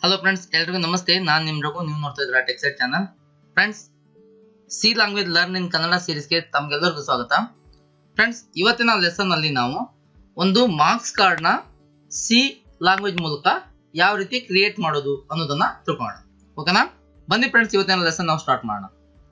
hello friends ಎಲ್ರಿಗೂ ನಮಸ್ತೆ ನಾನು ನಿಮ್ ರಘು ನೀವು ನೋಡ್ತಾ ಇದ್ದೀರಾ Techsite channel friends C language learn in Kannada ಸೀರೀಸ್ಗೆ ತಮ್ಗೆಲ್ಲರಿಗೂ ಸ್ವಾಗತ ಫ್ರೆಂಡ್ಸ್ ಇವತ್ತಿನ ಲೆಸನ್ ಅಲ್ಲಿ ನಾವು ಒಂದು ಮಾರ್ಕ್ಸ್ ಕಾರ್ಡ್ ನ ಸಿ ಲ್ಯಾಂಗ್ವೇಜ್ ಮೂಲಕ ಯಾವ ರೀತಿ ಕ್ರಿಯೇಟ್ ಮಾಡೋದು ಅನ್ನೋದನ್ನ ತಿಳ್ಕೊಳ್ಳೋಣ ಓಕೆನಾ ಬನ್ನಿ ಫ್ರೆಂಡ್ಸ್ ಇವತ್ತಿನ ಲೆಸನ್ ನಾವು ಸ್ಟಾರ್ಟ್ ಮಾಡೋಣ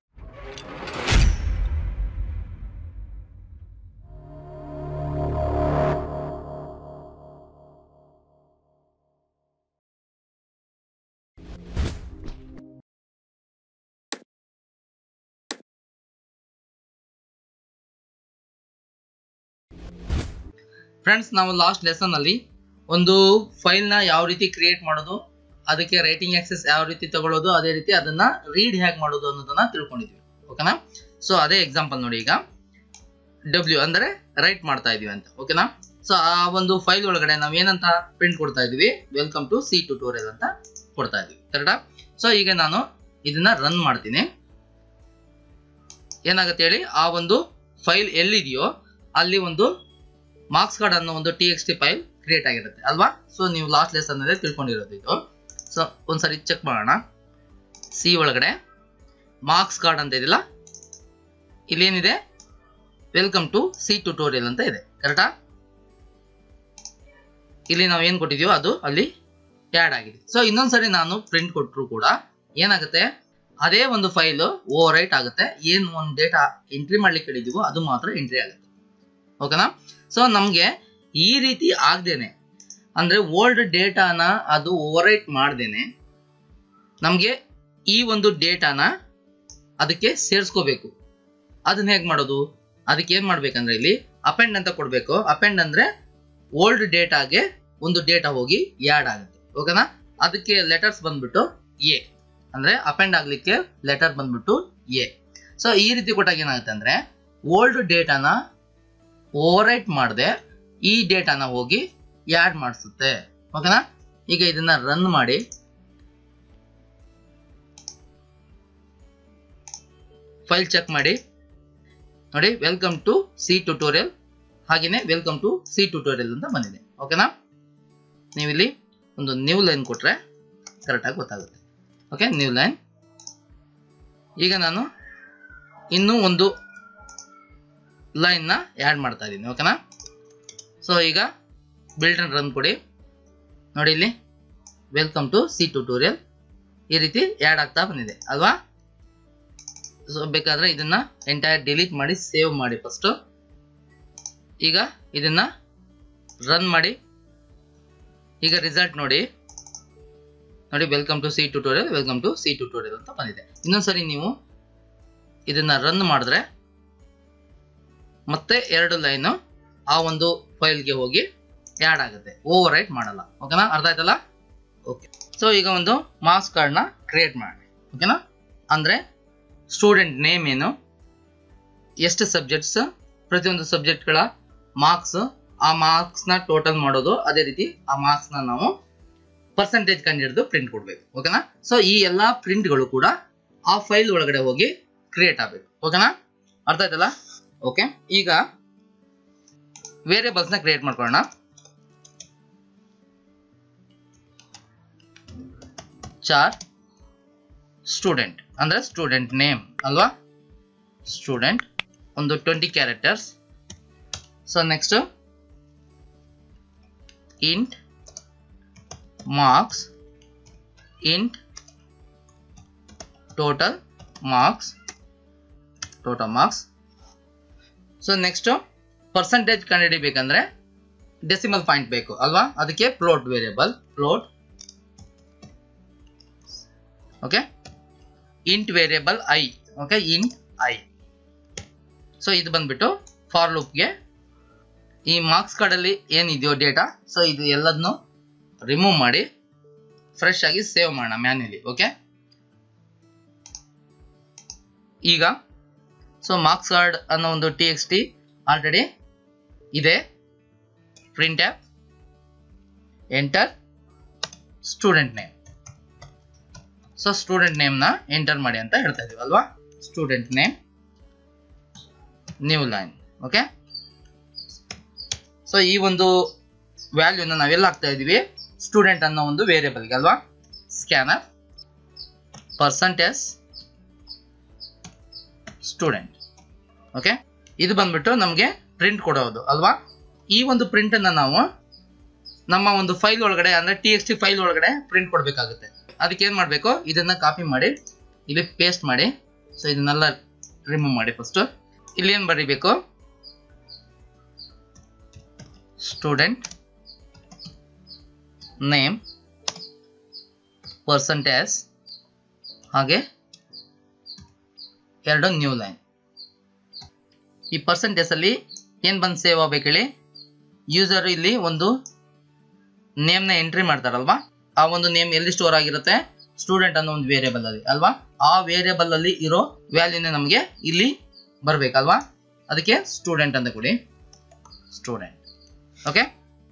ಫ್ರೆಂಡ್ಸ್ ನಾವು ಲಾಸ್ಟ್ ಲೆಸನ್ ಅಲ್ಲಿ ಒಂದು ಫೈಲ್ ನ ಯಾವ ರೀತಿ ಕ್ರಿಯೇಟ್ ಮಾಡೋದು ಅದಕ್ಕೆ ರೈಟಿಂಗ್ ಆಕ್ಸೆಸ್ ಯಾವ ರೀತಿ ತಗೊಳ್ಳೋದು ಅದೇ ರೀತಿ ಅದನ್ನ ರೀಡ್ ಹೇಗೆ ಮಾಡೋದು ಅನ್ನೋದನ್ನ ತಿಳ್ಕೊಂಡಿದ್ವಿ ಓಕೆನಾ ಸೊ ಅದೇ ಎಕ್ಸಾಂಪಲ್ ನೋಡಿ ಈಗ ಡಬ್ಲ್ಯೂ ಅಂದ್ರೆ ರೈಟ್ ಮಾಡ್ತಾ ಇದೀವಿ ಅಂತ ಓಕೆನಾ ಸೊ ಆ ಒಂದು ಫೈಲ್ ಒಳಗಡೆ ನಾವು ಏನಂತ ಪ್ರಿಂಟ್ ಕೊಡ್ತಾ ಇದೀವಿ ವೆಲ್ಕಮ್ ಟು ಸಿ ಟ್ಯೂಟೋರಿಯಲ್ ಅಂತ ಕೊಡ್ತಾ ಇದೀವಿ ಕರೆಕ್ಟಾ ಸೊ ಈಗ ನಾನು ಇದನ್ನ ರನ್ ಮಾಡ್ತೀನಿ ಏನಾಗುತ್ತೆ ಹೇಳಿ ಆ ಒಂದು ಫೈಲ್ ಎಲ್ಲಿದೆಯೋ ಅಲ್ಲಿ ಒಂದು ಮಾರ್ಕ್ಸ್ ಕಾರ್ಡ್ ಅನ್ನೋ ಒಂದು T X T file create ಆಗಿರುತ್ತೆ ಅಲ್ವಾ ಸೊ ನೀವು ಲಾಸ್ಟ್ ಲೆಸನ್ ಅಲ್ಲೇ ತಿಳ್ಕೊಂಡಿರೋದು ಇದು ಸೊ ಒಂದ್ಸರಿ ಚೆಕ್ ಮಾಡೋಣ ಸಿ ಒಳಗಡೆ ಮಾರ್ಕ್ಸ್ ಕಾರ್ಡ್ ಅಂತ ಇದಿಲ್ಲ ಇಲ್ಲೇನಿದೆ ವೆಲ್ಕಮ್ ಟು ಸಿ ಟ್ಯೂಟೋರಿಯಲ್ ಅಂತ ಇದೆ ಕರೆಕ್ಟಾ ಇಲ್ಲಿ ನಾವು ಏನ್ ಕೊಟ್ಟಿದೀವೋ ಅದು ಅಲ್ಲಿ ಆ್ಯಡ್ ಆಗಿದೆ ಸೊ ಇನ್ನೊಂದ್ಸರಿ ನಾನು ಪ್ರಿಂಟ್ ಕೊಟ್ಟರು ಕೂಡ ಏನಾಗುತ್ತೆ ಅದೇ ಒಂದು ಫೈಲ್ ಓವರ್ ರೈಟ್ ಆಗುತ್ತೆ ಏನು ಒಂದು ಡೇಟಾ ಎಂಟ್ರಿ ಮಾಡ್ಲಿಕ್ಕೆ ಹೇಳಿದೀವೋ ಅದು ಮಾತ್ರ ಎಂಟ್ರಿ ಆಗುತ್ತೆ ಓಕೆನಾ ಸೊ ನಮಗೆ ಈ ರೀತಿ ಆಗ್ದೇನೆ ಅಂದ್ರೆ ಓಲ್ಡ್ ಡೇಟಾನ ಅದು ಓವರ್ ರೈಟ್ ಮಾಡ್ದೇನೆ ನಮಗೆ ಈ ಒಂದು ಡೇಟಾನ ಅದಕ್ಕೆ ಸೇರಿಸ್ಕೋಬೇಕು ಅದನ್ನ ಹೇಗೆ ಮಾಡೋದು ಅದಕ್ಕೆ ಏನ್ ಮಾಡ್ಬೇಕಂದ್ರೆ ಇಲ್ಲಿ ಅಪೆಂಡ್ ಅಂತ ಕೊಡ್ಬೇಕು ಅಪೆಂಡ್ ಅಂದ್ರೆ ಓಲ್ಡ್ ಡೇಟಾಗೆ ಒಂದು ಡೇಟಾ ಹೋಗಿ ಯಾಡ್ ಆಗುತ್ತೆ ಓಕೆನಾ ಅದಕ್ಕೆ ಲೆಟರ್ಸ್ ಬಂದ್ಬಿಟ್ಟು ಎ ಅಂದ್ರೆ ಅಪೆಂಡ್ ಆಗ್ಲಿಕ್ಕೆ ಲೆಟರ್ ಬಂದ್ಬಿಟ್ಟು ಎ ಸೊ ಈ ರೀತಿ ಕೊಟ್ಟಾಗ ಏನಾಗುತ್ತೆ ಅಂದ್ರೆ ಓಲ್ಡ್ ಡೇಟಾನ ಓವರ್ ರೈಟ್ ಮಾಡದೆ ಈ ಡೇಟಾನ ಹೋಗಿ ಯಾಡ್ ಮಾಡಿಸುತ್ತೆ ಓಕೆನಾ ಈಗ ಇದನ್ನ ರನ್ ಮಾಡಿ ಫೈಲ್ ಚೆಕ್ ಮಾಡಿ ನೋಡಿ ವೆಲ್ಕಮ್ ಟು ಸಿ ಟ್ಯೂಟೋರಿಯಲ್ ಹಾಗೇನೆ ವೆಲ್ಕಮ್ ಟು ಸಿ ಟ್ಯೂಟೋರಿಯಲ್ ಅಂತ ಬಂದಿದೆ ಓಕೆನಾ ನೀವಿಲ್ಲಿ ಒಂದು ನ್ಯೂ ಲೈನ್ ಕೊಟ್ರೆ ಕರೆಕ್ಟಾಗಿ ಗೊತ್ತಾಗುತ್ತೆ ಓಕೆ ನ್ಯೂ ಲೈನ್ ಈಗ ನಾನು ಇನ್ನೂ ಒಂದು ಲೈನ್ ನ ಆ್ಯಡ್ ಮಾಡ್ತಾ ಇದ್ದೀನಿ ಓಕೆನಾ ಸೊ ಈಗ ಬಿಲ್ಡ್ ಅಂಡ್ ರನ್ ಕೊಡಿ ನೋಡಿ ಇಲ್ಲಿ ವೆಲ್ಕಮ್ ಟು ಸಿ ಟ್ಯೂಟೋರಿಯಲ್ ಈ ರೀತಿ ಆ್ಯಡ್ ಆಗ್ತಾ ಬಂದಿದೆ ಅಲ್ವಾ ಸೊ ಬೇಕಾದ್ರೆ ಇದನ್ನ ಎಂಟೈರ್ ಡಿಲೀಟ್ ಮಾಡಿ ಸೇವ್ ಮಾಡಿ ಫಸ್ಟ್ ಈಗ ಇದನ್ನ ರನ್ ಮಾಡಿ ಈಗ ರಿಸಲ್ಟ್ ನೋಡಿ ನೋಡಿ welcome to C tutorial welcome to C tutorial ಅಂತ ಬಂದಿದೆ ಇನ್ನೊಂದ್ಸರಿ ನೀವು ಇದನ್ನ ರನ್ ಮಾಡಿದ್ರೆ ಮತ್ತೆ ಎರಡು ಲೈನು ಆ ಒಂದು ಫೈಲ್ಗೆ ಹೋಗಿ ಆ್ಯಡ್ ಆಗುತ್ತೆ ಓವರ್ ರೈಟ್ ಮಾಡಲ್ಲ ಓಕೆನಾ ಅರ್ಥ ಆಯ್ತಲ್ಲ ಓಕೆ ಸೊ ಈಗ ಒಂದು ಮಾರ್ಕ್ಸ್ ಕಾರ್ಡ್ನ ಕ್ರಿಯೇಟ್ ಮಾಡಿ ಓಕೆನಾ ಅಂದರೆ ಸ್ಟೂಡೆಂಟ್ ನೇಮ್ ಏನು ಎಷ್ಟು ಸಬ್ಜೆಕ್ಟ್ಸ್ ಪ್ರತಿಯೊಂದು ಸಬ್ಜೆಕ್ಟ್ಗಳ ಮಾರ್ಕ್ಸ್ ಆ ಮಾರ್ಕ್ಸ್ನ ಟೋಟಲ್ ಮಾಡೋದು ಅದೇ ರೀತಿ ಆ ಮಾರ್ಕ್ಸ್ನ ನಾವು ಪರ್ಸೆಂಟೇಜ್ ಕಂಡು ಪ್ರಿಂಟ್ ಕೊಡಬೇಕು ಓಕೆನಾ ಸೊ ಈ ಎಲ್ಲ ಪ್ರಿಂಟ್ಗಳು ಕೂಡ ಆ ಫೈಲ್ ಒಳಗಡೆ ಹೋಗಿ ಕ್ರಿಯೇಟ್ ಆಗಬೇಕು ಓಕೆನಾ ಅರ್ಥ ಆಯ್ತಲ್ಲ ಓಕೆ ಈಗ ವೇರಿಯಬಲ್ಸ್ನ ಕ್ರಿಯೇಟ್ ಮಾಡ್ಕೊಳ್ಳೋಣ ಚಾರ್ ಸ್ಟೂಡೆಂಟ್ ಅಂದ್ರೆ ಸ್ಟೂಡೆಂಟ್ ನೇಮ್ ಅಲ್ವಾ ಸ್ಟೂಡೆಂಟ್ ಒಂದು twenty characters so next int marks int total marks total marks so next percentage ಕಂಡುಹಿಡಿಬೇಕಂದ್ರೆ ಡೆಸಿಮಲ್ ಪಾಯಿಂಟ್ ಬೇಕು ಅಲ್ವಾ ಅದಕ್ಕೆ float variable float okay int variable i okay int i so ಇದು ಬಂದ್ಬಿಟ್ಟು for ಲೂಪ್ಗೆ ಈ marks ಕಾರ್ಡಲ್ಲಿ ಏನಿದೆಯೋ ಡೇಟಾ ಸೊ ಇದು ಎಲ್ಲದನ್ನು ರಿಮೂವ್ ಮಾಡಿ ಫ್ರೆಶ್ ಆಗಿ ಸೇವ್ ಮಾಡೋಣ ಮ್ಯಾನ್ಯಲಿ ಓಕೆ ಈಗ ಸೊ ಮಾರ್ಕ್ಸ್ ಕಾರ್ಡ್ ಅನ್ನೋ ಒಂದು ಟಿ ಎಕ್ಸ್ ಟಿ ಆಲ್ರೆಡಿ ಇದೆ ಪ್ರಿಂಟ್ ಆ್ಯಪ್ enter student name so student ನೇಮ್ನ ಎಂಟರ್ ಮಾಡಿ ಅಂತ ಹೇಳ್ತಾ ಇದೀವಿ ಅಲ್ವಾ student name new line okay so ಈ ಒಂದು ವ್ಯಾಲ್ಯೂನ ನಾವೆಲ್ಲ ಹಾಕ್ತಾ ಇದೀವಿ ಸ್ಟೂಡೆಂಟ್ ಅನ್ನೋ ಒಂದು ವೇರಿಯಬಲ್ಗೆ ಅಲ್ವಾ ಸ್ಕ್ಯಾನರ್ ಪರ್ಸಂಟೇಜ್ ಸ್ಟೂಡೆಂಟ್ ಓಕೆ ಇದು ಬಂದ್ಬಿಟ್ಟು ನಮಗೆ ಪ್ರಿಂಟ್ ಕೊಡೋದು ಅಲ್ವಾ ಈ ಒಂದು ಪ್ರಿಂಟ್ ಅನ್ನ ನಾವು ನಮ್ಮ ಒಂದು ಫೈಲ್ ಒಳಗಡೆ ಅಂದ್ರೆ ಟಿ ಎಕ್ಸ್ ಟಿ ಫೈಲ್ ಒಳಗಡೆ ಪ್ರಿಂಟ್ ಕೊಡಬೇಕಾಗುತ್ತೆ ಅದಕ್ಕೆ ಏನ್ ಮಾಡಬೇಕು ಇದನ್ನ ಕಾಪಿ ಮಾಡಿ ಇಲ್ಲಿ ಪೇಸ್ಟ್ ಮಾಡಿ ಸೊ ಇದನ್ನೆಲ್ಲ ರಿಮೂವ್ ಮಾಡಿ ಫಸ್ಟ್ ಇಲ್ಲಿ ಏನ್ ಬರೀಬೇಕು ಸ್ಟೂಡೆಂಟ್ ನೇಮ್ ಪರ್ಸಂಟೇಜ್ ಹಾಗೆ ಎರಡು ನ್ಯೂ ಲೈನ್ ಈ ಪರ್ಸಂಟೇಜ್ ಅಲ್ಲಿ ಏನ್ ಬಂದು ಸೇವ್ ಆಗ್ಬೇಕು ಹೇಳಿ ಯೂಸರ್ ಇಲ್ಲಿ ಒಂದು ನೇಮ್ ನ ಎಂಟ್ರಿ ಮಾಡ್ತಾರಲ್ವಾ ಆ ಒಂದು ನೇಮ್ ಎಲ್ಲಿ ಸ್ಟೋರ್ ಆಗಿರುತ್ತೆ ಸ್ಟೂಡೆಂಟ್ ಅನ್ನೋ ಒಂದು ವೇರಿಯಬಲ್ ಅಲ್ಲಿ ಅಲ್ವಾ ಆ ವೇರಿಯಬಲ್ ಅಲ್ಲಿ ಇರೋ ವ್ಯಾಲ್ಯೂನ ನಮಗೆ ಇಲ್ಲಿ ಬರ್ಬೇಕಲ್ವಾ ಅದಕ್ಕೆ ಸ್ಟೂಡೆಂಟ್ ಅಂತ ಕೊಡಿ ಸ್ಟೂಡೆಂಟ್ ಓಕೆ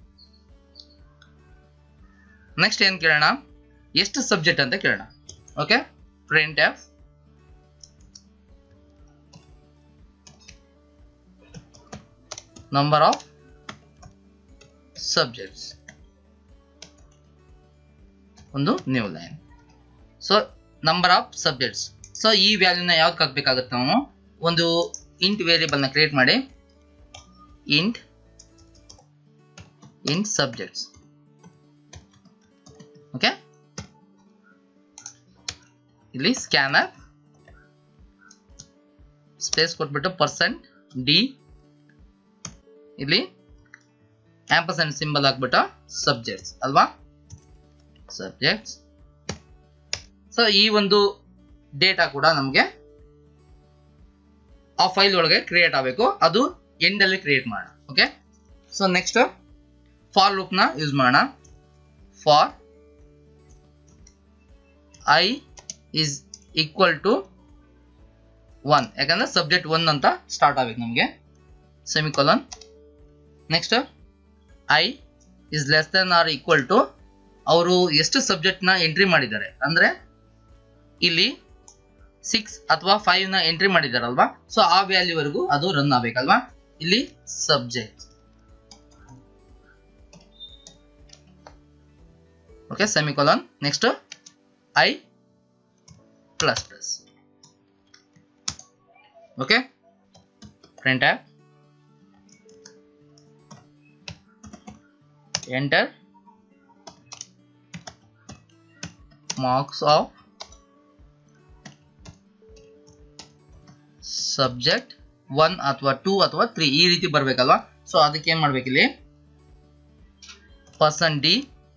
ನೆಕ್ಸ್ಟ್ ಏನ್ ಕೇಳೋಣ ಎಷ್ಟು ಸಬ್ಜೆಕ್ಟ್ ಅಂತ ಕೇಳೋಣ okay printf number of subjects ಒಂದು new line so number of subjects so ಈ ವ್ಯಾಲ್ಯೂನ ಯಾವ್ದು ಹಾಕ್ಬೇಕಾಗುತ್ತೆ ನಾವು ಒಂದು ಇಂಟ್ ವೇರಿಯಬಲ್ನ ಕ್ರಿಯೇಟ್ ಮಾಡಿ ಇಂಟ್ ಇಂಟ್ ಸಬ್ಜೆಕ್ಟ್ಸ್ ಓಕೆ ಇಲ್ಲಿ ಸ್ಕ್ಯಾನರ್ ಸ್ಪೇಸ್ ಕೊಟ್ಬಿಟ್ಟು ಪರ್ಸೆಂಟ್ ಡಿ ಇಲ್ಲಿ ಆಂಪರ್ಸೆಂಟ್ ಸಿಂಬಲ್ ಹಾಕ್ಬಿಟ್ಟು ಸಬ್ಜೆಕ್ಟ್ಸ್ ಅಲ್ವಾ ಸಬ್ಜೆಕ್ಟ್ಸ್ ಸೊ ಈ ಒಂದು ಡೇಟಾ ಕೂಡ ನಮಗೆ ಆ ಫೈಲ್ ಒಳಗೆ ಕ್ರಿಯೇಟ್ ಆಗಬೇಕು ಅದು ಎಂಡ್ ಅಲ್ಲಿ ಕ್ರಿಯೇಟ್ ಮಾಡೋಣ okay so next for loop ನ ಯೂಸ್ ಮಾಡೋಣ for i is equal to one ಯಾಕಂದ್ರೆ ಸಬ್ಜೆಕ್ಟ್ ಒನ್ ಅಂತ ಸ್ಟಾರ್ಟ್ ಆಗ್ಬೇಕು ನಮಗೆ semicolon next i is less than or equal to ಅವರು ಎಷ್ಟು ಸಬ್ಜೆಕ್ಟ್ ನ ಎಂಟ್ರಿ ಮಾಡಿದ್ದಾರೆ ಅಂದ್ರೆ ಇಲ್ಲಿ ಸಿಕ್ಸ್ ಅಥವಾ ಫೈವ್ ನ ಎಂಟ್ರಿ ಮಾಡಿದಾರಲ್ವಾ ಸೊ ಆ ವ್ಯಾಲ್ಯೂ ವರೆಗೂ ಅದು ರನ್ ಆಗ್ಬೇಕಲ್ವಾ ಇಲ್ಲಿ subject okay semicolon next I plus plus okay print ಆಪ್ enter marks of subject one ಅಥವಾ ಟೂ ಅಥವಾ ತ್ರೀ ಈ ರೀತಿ ಬರ್ಬೇಕಲ್ವಾ ಸೊ ಅದಕ್ಕೆ ಏನ್ ಮಾಡ್ಬೇಕಿಲ್ಲಿ ಪರ್ಸನ್ ಡಿ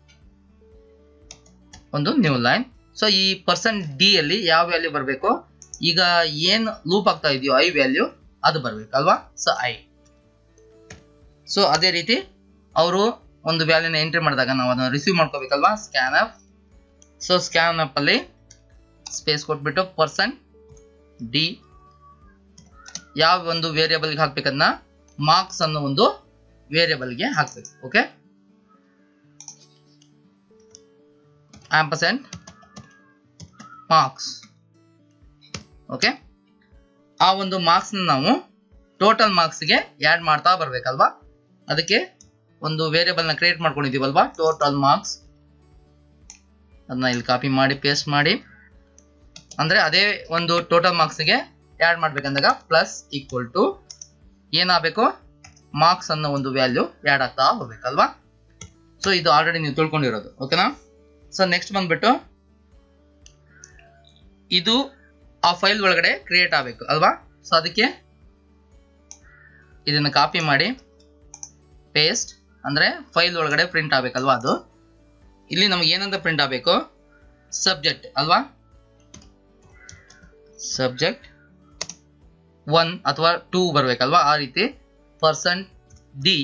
ಒಂದು ನ್ಯೂ ಲೈನ್ ಸೊ ಈ ಪರ್ಸನ್ ಡಿ ಅಲ್ಲಿ ಯಾವ ವ್ಯಾಲ್ಯೂ ಬರಬೇಕು ಈಗ ಏನ್ ಲೂಪ್ ಆಗ್ತಾ ಇದೆಯೋ ಐ ವ್ಯಾಲ್ಯೂ ಅದು ಬರ್ಬೇಕಲ್ವಾ ಸೊ ಐ ಸೊ ಅದೇ ರೀತಿ ಅವರು ಒಂದು ವ್ಯಾಲ್ಯೂನ ಎಂಟ್ರಿ ಮಾಡಿದಾಗ ನಾವು ಅದನ್ನ ರಿಸೀವ್ ಮಾಡ್ಕೋಬೇಕಲ್ವಾ scan up so scan up ಅಲ್ಲಿ ಸ್ಪೇಸ್ ಕೊಟ್ಬಿಟ್ಟು ಪರ್ಸನ್ ಡಿ ಯಾವ ಒಂದು ವೇರಿಯಬಲ್ಗೆ ಹಾಕ್ಬೇಕನ್ನ ಮಾರ್ಕ್ಸ್ ಅನ್ನೋ ಒಂದು ವೇರಿಯಬಲ್ಗೆ ಹಾಕ್ಬೇಕು ಓಕೆ ಆಂಪರ್ಸೆಂಟ್ ಮಾರ್ಕ್ಸ್ ಓಕೆ ಆ ಒಂದು ಮಾರ್ಕ್ಸ್ ನಾವು ಟೋಟಲ್ ಮಾರ್ಕ್ಸ್ಗೆ ಆ್ಯಡ್ ಮಾಡ್ತಾ ಬರ್ಬೇಕಲ್ವಾ ಅದಕ್ಕೆ ಒಂದು ವೇರಿಯಬಲ್ನ ಕ್ರಿಯೇಟ್ ಮಾಡ್ಕೊಂಡಿದ್ದೀವಲ್ವಾ ಟೋಟಲ್ ಮಾರ್ಕ್ಸ್ ಅದನ್ನ ಇಲ್ಲಿ ಕಾಪಿ ಮಾಡಿ ಪೇಸ್ಟ್ ಮಾಡಿ ಅಂದ್ರೆ ಅದೇ ಒಂದು ಟೋಟಲ್ ಮಾರ್ಕ್ಸ್ಗೆ ಆ್ಯಡ್ ಮಾಡ್ಬೇಕಂದಾಗ ಪ್ಲಸ್ ಈಕ್ವಲ್ ಟು ಏನಾಗಬೇಕು ಮಾರ್ಕ್ಸ್ ಅನ್ನೋ ಒಂದು ವ್ಯಾಲ್ಯೂ ಆ್ಯಡ್ ಆಗ್ತಾ ಹೋಗ್ಬೇಕಲ್ವಾ ಸೊ ಇದು ಆಲ್ರೆಡಿ ನೀವು ತಿಳ್ಕೊಂಡಿರೋದು ಓಕೆನಾ ಸೊ ನೆಕ್ಸ್ಟ್ ಬಂದ್ಬಿಟ್ಟು ಇದು ಆ ಫೈಲ್ ಒಳಗಡೆ ಕ್ರಿಯೇಟ್ ಆಗಬೇಕು ಅಲ್ವಾ ಸೊ ಅದಕ್ಕೆ ಇದನ್ನು ಕಾಪಿ ಮಾಡಿ ಪೇಸ್ಟ್ ಅಂದ್ರೆ ಫೈಲ್ ಒಳಗಡೆ ಪ್ರಿಂಟ್ ಆಗ್ಬೇಕಲ್ವಾ ಅದು ಇಲ್ಲಿ ನಮಗೆ ಏನಂತ ಪ್ರಿಂಟ್ ಆಗಬೇಕು ಸಬ್ಜೆಕ್ಟ್ ಅಲ್ವಾ ಸಬ್ಜೆಕ್ಟ್ ಒನ್ ಅಥವಾ ಟೂ ಬರ್ಬೇಕಲ್ವಾ ಆ ರೀತಿ percent D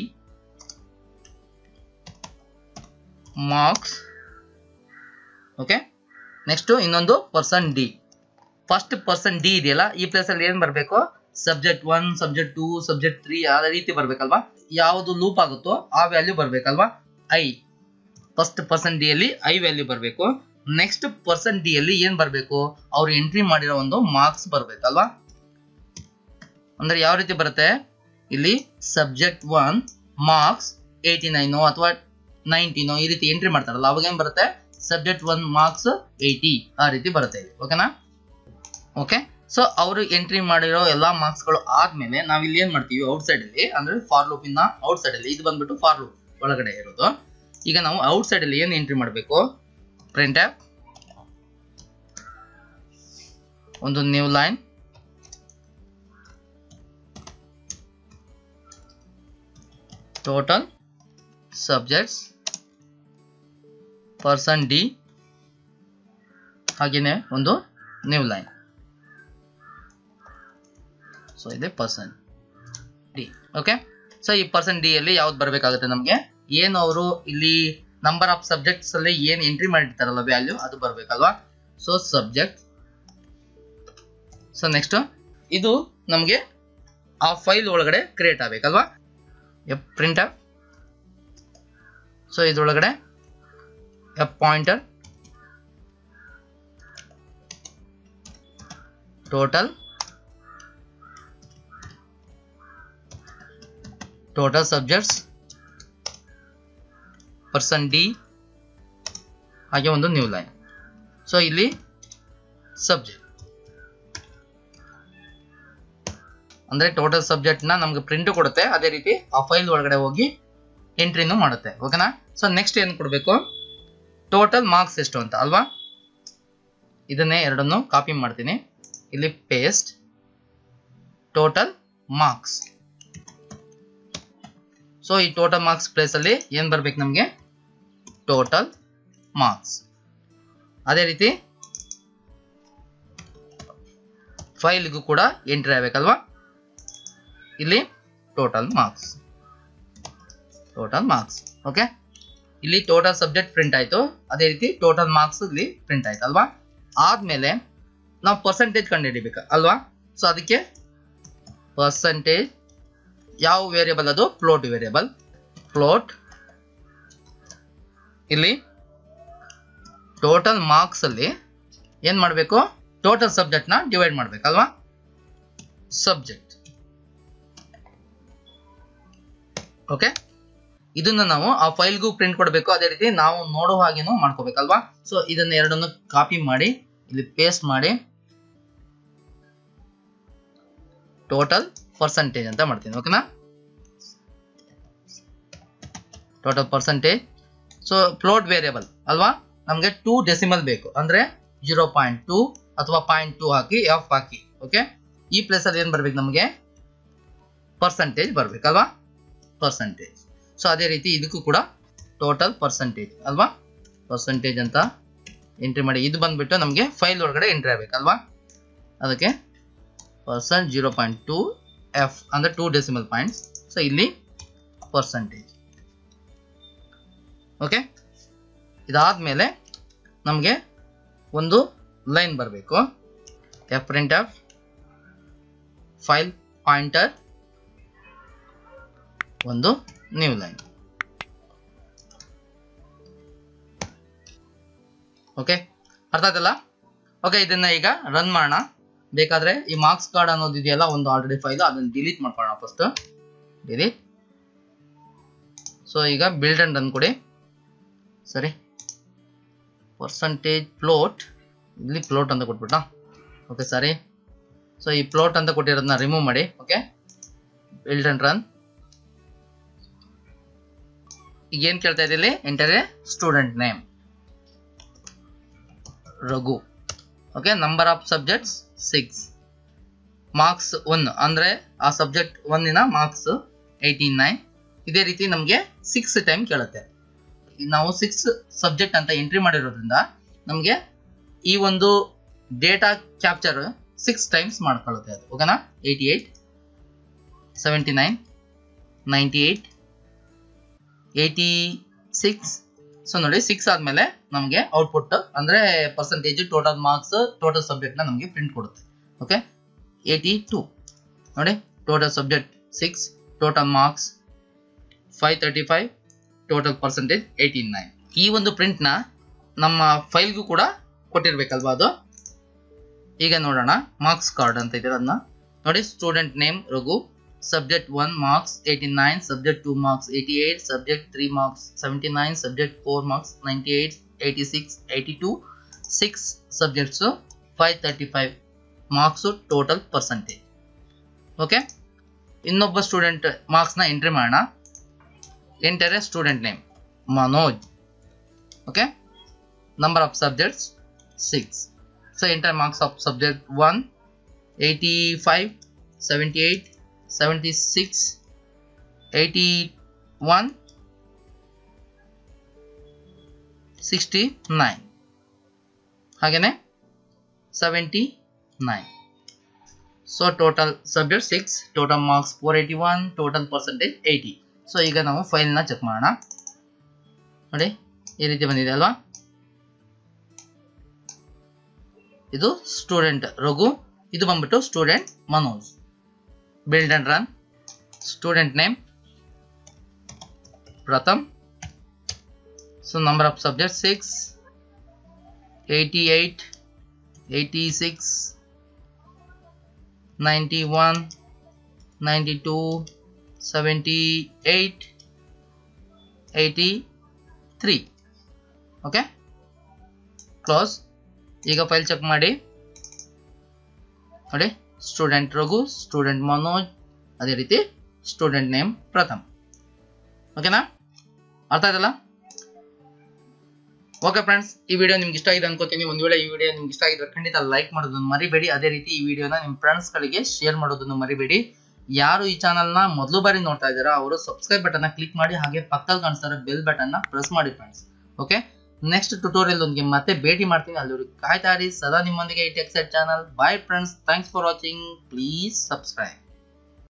marks okay next ಇನ್ನೊಂದು percent D first percent D ಇದೆಯಲ್ಲ ಈ ಪ್ಲೇಸ್ ಅಲ್ಲಿ ಏನ್ ಬರಬೇಕು subject one subject two subject three ಆ ರೀತಿ ಬರ್ಬೇಕಲ್ವಾ ಯಾವುದು ಲೂಪ್ ಆಗುತ್ತೋ ಆ ವ್ಯಾಲ್ಯೂ ಬರ್ಬೇಕಲ್ವಾ ಐ ಫಸ್ಟ್ ಪರ್ಸನ್ ಡಿ ಅಲ್ಲಿ ಐ ವ್ಯಾಲ್ಯೂ ಬರಬೇಕು ನೆಕ್ಸ್ಟ್ ಪರ್ಸನ್ ಡಿ ಅಲ್ಲಿ ಏನ್ ಬರಬೇಕು ಅವ್ರು ಎಂಟ್ರಿ ಮಾಡಿರೋ ಒಂದು ಮಾರ್ಕ್ಸ್ ಬರ್ಬೇಕಲ್ವಾ ಅಂದ್ರೆ ಯಾವ ರೀತಿ ಬರುತ್ತೆ ಇಲ್ಲಿ subject one marks eighty nine ಅಥವಾ ನೈನ್ಟೀನೋ ಈ ರೀತಿ ಎಂಟ್ರಿ ಮಾಡ್ತಾರಲ್ಲ ಅವಾಗ ಏನ್ ಬರುತ್ತೆ ಸಬ್ಜೆಕ್ಟ್ ಒನ್ ಮಾರ್ಕ್ಸ್ ಏಯ್ಟಿ ಆ ರೀತಿ ಬರುತ್ತೆ ಇಲ್ಲಿ ಓಕೆನಾ ಓಕೆ ಸೊ ಅವರು ಎಂಟ್ರಿ ಮಾಡಿರೋ ಎಲ್ಲಾ ಮಾರ್ಕ್ಸ್ ಗಳು ಆದ್ಮೇಲೆ ನಾವ್ ಇಲ್ಲಿ ಏನ್ ಮಾಡ್ತೀವಿ ಔಟ್ ಸೈಡ್ ಅಲ್ಲಿ ಅಂದ್ರೆ ಫಾರ್ ಲೂಪ್ ಇಂದ ಔಟ್ ಸೈಡ್ ಅಲ್ಲಿ ಇದು ಬಂದ್ಬಿಟ್ಟು ಫಾರ್ ಲೂಪ್ ಒಳಗಡೆ ಇರೋದು ಈಗ ನಾವು ಔಟ್ ಸೈಡ್ ಅಲ್ಲಿ ಏನ್ ಎಂಟ್ರಿ ಮಾಡಬೇಕು ಪ್ರಿಂಟ್ ಒಂದು new line total subjects percent D ಹಾಗೇನೆ ಒಂದು ನ್ಯೂ ಲೈನ್ ಸೊ ಇದೆ ಪರ್ಸನ್ ಡಿ ಓಕೆ ಸೊ ಈ ಪರ್ಸನ್ ಡಿ ಅಲ್ಲಿ ಯಾವ್ದು ಬರಬೇಕಾಗುತ್ತೆ ನಮಗೆ ಏನು ಅವರು ಇಲ್ಲಿ ನಂಬರ್ ಆಫ್ ಸಬ್ಜೆಕ್ಟ್ಸ್ ಅಲ್ಲಿ ಏನ್ ಎಂಟ್ರಿ ಮಾಡಿರ್ತಾರಲ್ಲ ವ್ಯಾಲ್ಯೂ ಅದು ಬರ್ಬೇಕಲ್ವಾ ಸೊ ಸಬ್ಜೆಕ್ಟ್ ಸೊ ನೆಕ್ಸ್ಟ್ ಇದು ನಮಗೆ ಆ ಫೈಲ್ ಒಳಗಡೆ ಕ್ರಿಯೇಟ್ ಆಗ್ಬೇಕಲ್ವಾ ಪ್ರಿಂಟ್ ಸೊ ಇದ್ರೊಳಗಡೆ a pointer total total subjects percent D ಹಾಗೆ ಒಂದು ನ್ಯೂ ಲೈನ್ ಸೊ ಇಲ್ಲಿ ಸಬ್ಜೆಕ್ಟ್ ಅಂದ್ರೆ ಟೋಟಲ್ ಸಬ್ಜೆಕ್ಟ್ ನ ನಮ್ಗೆ ಪ್ರಿಂಟ್ ಕೊಡುತ್ತೆ ಅದೇ ರೀತಿ ಆ ಫೈಲ್ ಒಳಗಡೆ ಹೋಗಿ ಎಂಟ್ರಿನೂ ಮಾಡುತ್ತೆ ಓಕೆನಾ ಸೊ ನೆಕ್ಸ್ಟ್ ಏನು ಕೊಡಬೇಕು ಟೋಟಲ್ ಮಾರ್ಕ್ಸ್ ಎಷ್ಟು ಅಂತ ಅಲ್ವಾ ಇದನ್ನೇ ಎರಡನ್ನು ಕಾಪಿ ಮಾಡ್ತೀನಿ ಇಲ್ಲಿ ಪೇಸ್ಟ್ ಟೋಟಲ್ ಮಾರ್ಕ್ಸ್ ಸೊ ಈ ಟೋಟಲ್ ಮಾರ್ಕ್ಸ್ ಪ್ಲೇಸ್ ಅಲ್ಲಿ ಏನ್ ಬರ್ಬೇಕು ನಮಗೆ ಟೋಟಲ್ ಮಾರ್ಕ್ಸ್ ಅದೇ ರೀತಿ ಫೈಲ್ಗೂ ಕೂಡ ಎಂಟ್ರಿ ಆಗ್ಬೇಕಲ್ವಾ ಇಲ್ಲಿ total marks total marks okay ಇಲ್ಲಿ ಟೋಟಲ್ ಸಬ್ಜೆಕ್ಟ್ ಪ್ರಿಂಟ್ ಆಯ್ತು ಅದೇ ರೀತಿ ಟೋಟಲ್ ಮಾರ್ಕ್ಸ್ ಇಲ್ಲಿ ಪ್ರಿಂಟ್ ಆಯ್ತು ಅಲ್ವಾ ಆದ್ಮೇಲೆ ನಾವು ಪರ್ಸೆಂಟೇಜ್ ಕಂಡುಹಿಡಿಬೇಕು ಅಲ್ವಾ ಸೊ ಅದಕ್ಕೆ ಪರ್ಸೆಂಟೇಜ್ ಯಾವ ವೇರಿಯಬಲ್ ಅದು ಫ್ಲೋಟ್ ವೇರಿಯಬಲ್ ಫ್ಲೋಟ್ ಇಲ್ಲಿ ಟೋಟಲ್ ಮಾರ್ಕ್ಸ್ ಅಲ್ಲಿ ಏನ್ ಮಾಡಬೇಕು ಟೋಟಲ್ ಸಬ್ಜೆಕ್ಟ್ ನ ಡಿವೈಡ್ ಮಾಡ್ಬೇಕಲ್ವಾ ಸಬ್ಜೆಕ್ಟ್ ಓಕೆ ಇದನ್ನ ನಾವು ಆ ಫೈಲ್ಗೂ ಪ್ರಿಂಟ್ ಕೊಡಬೇಕು ಅದೇ ರೀತಿ ನಾವು ನೋಡೋ ಹಾಗೇನು ಮಾಡ್ಕೋಬೇಕಲ್ವಾ ಸೊ ಇದನ್ನ ಎರಡನ್ನು ಕಾಪಿ ಮಾಡಿ ಇಲ್ಲಿ ಪೇಸ್ಟ್ ಮಾಡಿ ಟೋಟಲ್ ಪರ್ಸೆಂಟೇಜ್ ಅಂತ ಮಾಡ್ತೀನಿ ಓಕೆನಾ total percentage so float variable ಅಲ್ವಾ ನಮಗೆ ಟೂ ಡೆಸಿಮಲ್ ಬೇಕು ಅಂದ್ರೆ ಜೀರೋ ಪಾಯಿಂಟ್ ಟೂ ಅಥವಾ ಪಾಯಿಂಟ್ ಟೂ ಹಾಕಿ ಎಫ್ ಹಾಕಿ ಓಕೆ ಈ ಪ್ಲೇಸ್ ಅಲ್ಲಿ ಏನ್ ಬರ್ಬೇಕು ನಮಗೆ ಪರ್ಸೆಂಟೇಜ್ ಬರ್ಬೇಕಲ್ವಾ ಪರ್ಸೆಂಟೇಜ್ ಸೊ ಅದೇ ರೀತಿ ಇದಕ್ಕೂ ಕೂಡ ಟೋಟಲ್ ಪರ್ಸೆಂಟೇಜ್ ಅಲ್ವಾ ಪರ್ಸೆಂಟೇಜ್ ಅಂತ ಎಂಟ್ರಿ ಮಾಡಿ ಇದು ಬಂದ್ಬಿಟ್ಟು ನಮಗೆ ಫೈಲ್ ಒಳಗಡೆ ಎಂಟ್ರಿ ಆಗ್ಬೇಕಲ್ವಾ ಅದಕ್ಕೆ percent zero point two F ಅಂದ್ರೆ ಟೂ ಡೆಸಿಮಲ್ ಪಾಯಿಂಟ್ಸ್ ಸೊ ಇಲ್ಲಿ ಪರ್ಸೆಂಟೇಜ್ ಓಕೆ ಇದಾದ್ಮೇಲೆ ನಮಗೆ ಒಂದು ಲೈನ್ ಬರಬೇಕು F print F file pointer ಒಂದು ನ್ಯೂ ಲೈನ್ ಓಕೆ ಅರ್ಥ ಆಯ್ತಲ್ಲ ಓಕೆ ಇದನ್ನ ಈಗ ರನ್ ಮಾಡೋಣ ಬೇಕಾದ್ರೆ ಈ ಮಾರ್ಕ್ಸ್ ಕಾರ್ಡ್ ಅನ್ನೋದು ಇದೆಯಲ್ಲ ಒಂದು ಆಲ್ರೆಡಿ ಫೈಲ್ ಅದನ್ನ ಡಿಲೀಟ್ ಮಾಡ್ಕೊಳ್ಳೋಣ ಫಸ್ಟ್ ಡಿಲೀಟ್ ಸೊ ಈಗ ಬಿಲ್ಡ್ ಅಂಡ್ ರನ್ ಕೊಡಿ ಸರಿ ಪರ್ಸಂಟೇಜ್ ಫ್ಲೋಟ್ ಇಲ್ಲಿ ಫ್ಲೋಟ್ ಅಂತ ಕೊಟ್ಬಿಟ್ಟ ಓಕೆ ಸರಿ ಸೊ ಈ ಫ್ಲೋಟ್ ಅಂತ ಕೊಟ್ಟಿರೋದನ್ನ ರಿಮೂವ್ ಮಾಡಿ ಓಕೆ ಬಿಲ್ಡ್ ಅಂಡ್ ರನ್ ಈಗ ಏನ್ ಕೇಳ್ತಾ ಇದೆ ಇಲ್ಲಿ enter student name Raghu okay number of subjects six marks one ಅಂದ್ರೆ ಆ ಸಬ್ಜೆಕ್ಟ್ ಒಂದಿನ ಮಾರ್ಕ್ಸ್ ಏಯ್ಟಿ ನೈನ್ ಇದೇ ರೀತಿ ನಮಗೆ ಸಿಕ್ಸ್ ಟೈಮ್ ಕೇಳುತ್ತೆ ನಾವು ಸಿಕ್ಸ್ ಸಬ್ಜೆಕ್ಟ್ ಅಂತ ಎಂಟ್ರಿ ಮಾಡಿರೋದ್ರಿಂದ ನಮಗೆ ಈ ಒಂದು ಡೇಟಾ ಕ್ಯಾಪ್ಚರ್ ಸಿಕ್ಸ್ ಟೈಮ್ಸ್ ಮಾಡ್ಕೊಳ್ಳುತ್ತೆ ಅದು ಓಕೆನಾ eighty eight seventy nine ninety eight eighty six so ನೋಡಿ ಸಿಕ್ಸ್ ಆದ್ಮೇಲೆ ನಮಗೆ ಔಟ್ಪುಟ್ ಅಂದ್ರೆ percentage total marks total subject ನ ನಮಗೆ ಪ್ರಿಂಟ್ ಕೊಡುತ್ತೆ ಓಕೆ ಏಯ್ಟಿ ಟೂ ನೋಡಿ total subject six total marks five thirty five total percentage eighty nine ಈ ಒಂದು ಪ್ರಿಂಟ್ ನ ನಮ್ಮ ಫೈಲ್ಗೂ ಕೂಡ ಕೊಟ್ಟಿರ್ಬೇಕಲ್ವಾ ಅದು ಈಗ ನೋಡೋಣ ಮಾರ್ಕ್ಸ್ ಕಾರ್ಡ್ ಅಂತ ಇದೆ ಅದನ್ನ ನೋಡಿ student name Raghu subject 1 marks 89 subject 2 marks 88 subject 3 marks 79 subject 4 marks 98 eighty six eighty two six subjects five thirty five marks total percentage okay ಇನ್ನೊಬ್ಬ ಸ್ಟೂಡೆಂಟ್ ಮಾರ್ಕ್ಸ್ನ ಎಂಟ್ರಿ ಮಾಡೋಣ enter student name Manoj okay number of subjects six so enter marks of subject one eighty five seventy eight seventy six eighty one sixty nine ಹಾಗೆಯೇ seventy nine so total subject six total marks four eighty one total percentage eighty so ಈಗ ನಾವು ಫೈಲ್ನ check ಮಾಡೋಣ ನೋಡಿ ಈ ರೀತಿ ಬಂದಿದೆ ಅಲ್ವಾ ಇದು ಸ್ಟೂಡೆಂಟ್ ರಘು ಇದು ಬಂದ್ಬಿಟ್ಟು student Manoj build and run student name Pratham so number of subject six eighty eight eighty six ninety one ninety two seventy eight eighty three okay close ಈಗ ಫೈಲ್ ಚೆಕ್ ಮಾಡಿ ನೋಡಿ ಸ್ಟೂಡೆಂಟ್ ರಘು ಸ್ಟೂಡೆಂಟ್ ಮನೋಜ್ ಅದೇ ರೀತಿ ಸ್ಟೂಡೆಂಟ್ ನೇಮ್ ಪ್ರಥಮ್ ಓಕೆನಾ ಅರ್ಥ ಆಯ್ತಲ್ಲ okay friends ಈ video ನಿಮ್ಗೆ ಇಷ್ಟ ಆಗಿದೆ ಅನ್ಕೋತೀನಿ ಒಂದು ವೇಳೆ ಈ ವಿಡಿಯೋ ನಿಮ್ಗೆ ಇಷ್ಟ ಆಗಿದ್ರೆ ಖಂಡಿತ ಲೈಕ್ ಮಾಡೋದನ್ನು ಮರಿಬೇಡಿ ಅದೇ ರೀತಿ ಈ ವಿಡಿಯೋನ ನಿಮ್ಮ ಫ್ರೆಂಡ್ಸ್ಗಳಿಗೆ ಶೇರ್ ಮಾಡೋದನ್ನು ಮರಿಬೇಡಿ ಯಾರು ಈ ಚಾನಲ್ನ ಮೊದಲು ಬಾರಿ ನೋಡ್ತಾ ಇದ್ದೀರಾ ಅವರು ಸಬ್ಸ್ಕ್ರೈಬ್ ಬಟನ್ನ ಕ್ಲಿಕ್ ಮಾಡಿ ಹಾಗೆ ಪಕ್ಕದಲ್ಲಿ ಕಾಣಿಸ್ತಾರೆ ಬೆಲ್ ಬಟನ್ನ ಪ್ರೆಸ್ ಮಾಡಿ ಫ್ರೆಂಡ್ಸ್ ಓಕೆ ನೆಕ್ಸ್ಟ್ ಟ್ಯುಟೋರಿಯಲ್ ಒಂದಿಗೆ ಮತ್ತೆ ಭೇಟಿ ಮಾಡ್ತೀನಿ ಅಲ್ಲಿವರೆಗೆ ಕಾಯ್ತಾ ಇರಿ ಸದಾ ನಿಮ್ಮೊಂದಿಗೆ ಈ Techsite channel bye friends thanks for watching please subscribe